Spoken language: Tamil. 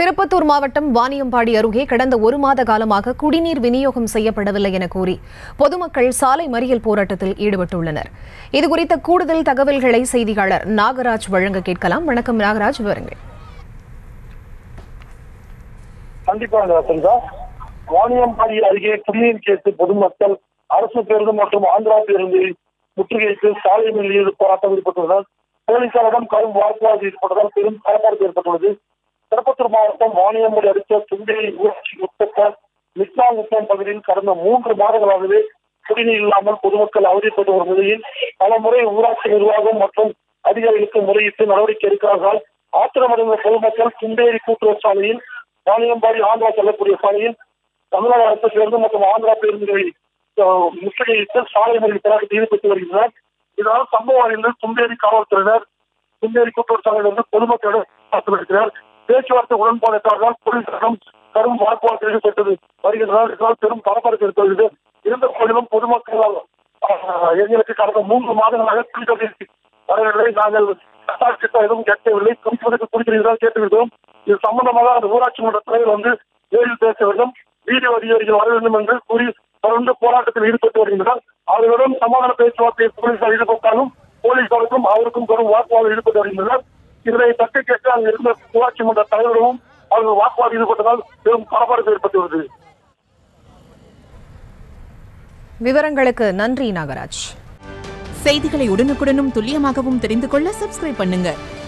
திருப்பத்தூர் மாவட்டம் வாணியம்பாடி அருகே கடந்த ஒரு மாத காலமாக குடிநீர் விநியோகம் செய்யப்படவில்லை என கூறி பொதுமக்கள் சாலை மறியல் போராட்டத்தில் ஈடுபட்டுள்ளனர் இதுகுறித்த கூடுதல் தகவல்களை செய்தியாளர் நாகராஜ் வழங்க கேட்கலாம் வணக்கம் நாகராஜ் விவரங்கள் கண்டிப்பாக சந்திரா வாணியம்பாடி அருகே குடிநீர் கேட்டு பொதுமக்கள் அரசு பேருந்து மற்றும் ஆந்திரா பேருந்து முற்றுகையிட்டு சாலை மீது போராட்டம் ஈடுபட்டுள்ளனர் போலீசாரிடம் கடும் வாக்குவாதம் ஈடுபட்டதால் பெரும் பரபரப்பு ஏற்பட்டுள்ளது திருப்பத்தூர் மாவட்டம் வாணியம்பாடி அடுத்த சுந்தரி ஊராட்சி உட்பட்ட மிஸ்லாங்குப்பம் பகுதியில் கடந்த மூன்று மாதங்களாகவே குடிநீர் இல்லாமல் பொதுமக்கள் அவதிப்பட்டு வரும் நிலையில் பல முறை ஊராட்சி நிர்வாகம் மற்றும் அதிகாரிகளுக்கு முறையிட்டு நடவடிக்கை எடுக்கிறார்கள் ஆத்திரமடைந்த பொதுமக்கள் சுந்தேரி கூட்டுறவு சாலையில் வாணியம்பாடி ஆந்திரா செல்லக்கூடிய சாலையில் தமிழக அரசு பேருந்து மற்றும் ஆந்திரா பேருந்துகளை அஹ், முற்றுகையிட்டு சாலை மறியல் போராட்டத்தில் ஈடுபட்டு வருகின்றனர் இதனால் சம்பவம் அறிந்து சுந்தேரி காவல்துறையினர் சுந்தேரி கூட்டுறவு சாலையிலிருந்து பொதுமக்களிடம் பார்த்து வருகிறார் பேச்சுவார்த்தை உடன்பாடு எட்டார்கள் போலீசாரிடம் கடும் வாக்குவாதத்தில் ஈடுபட்டது வருகின்றனர் இதனால் பெரும் பரபரப்பு ஏற்படுகிறது இருந்த போதிலும் பொதுமக்கள் அஹ், எங்களுக்கு கடந்த மூன்று மாதங்களாக குடிநீர் வரவில்லை நாங்கள் கட்டாட்சி எதுவும் கேட்கவில்லை குடிப்பதற்கு குடிக்கிறீர்கள் கேட்டுவிட்டோம் இது சம்பந்தமாக அந்த ஊராட்சி மன்ற தலைவர் வந்து நேரில் பேச வேண்டும் வீடியோ அதிகாரிகள் வர வேண்டும் என்று கூறி தொடர்ந்து போராட்டத்தில் ஈடுபட்டு வருகின்றனர் அவர்களுடன் சமாதான பேச்சுவார்த்தையில் போலீசார் ஈடுபட்டாலும் போலீசாருக்கும் அவருக்கும் கடும் வாக்குவாதம் ஈடுபட்டு வருகின்றனர் இதனை தட்டி கேட்டு அங்கு இருந்த ஊராட்சி மன்ற தலைவரும் அவர்கள் வாக்குவாதம் ஈடுபட்டதால் பெரும் பரபரப்பு ஏற்பட்டுள்ளது விவரங்களுக்கு நன்றி நாகராஜ் செய்திகளை உடனுக்குடனும் துல்லியமாகவும் தெரிந்து கொள்ள சப்ஸ்கிரைப் பண்ணுங்க